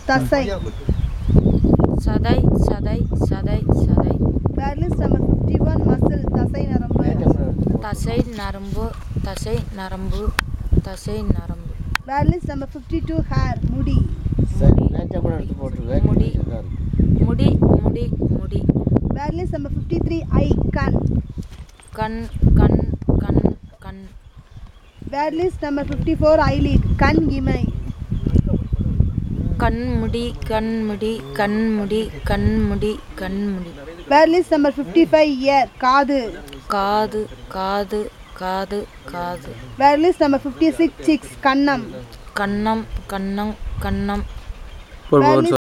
தசை சதை சதை சதை சதை word list number fifty one muscle தசை நரம்பு தசை நரம்பு தசை நரம்பு தசை நரம்பு word list number fifty two hair முடி சரி நேற்று கூட எடுத்து போட்டுருவேன் முடி. முடி முடி முடி word list number fifty three eye கண் கண் கண் கண் கண் word list number fifty four eyelid கண் இமை கண்முடி கண்முடி கண்முடி கண்முடி கண்முடி word list number fifty five ear காது காது காது காது காது word list number fifty six six கன்னம் கன்னம் கன்னம் கன்னம் வேர்ட் லிஸ்ட்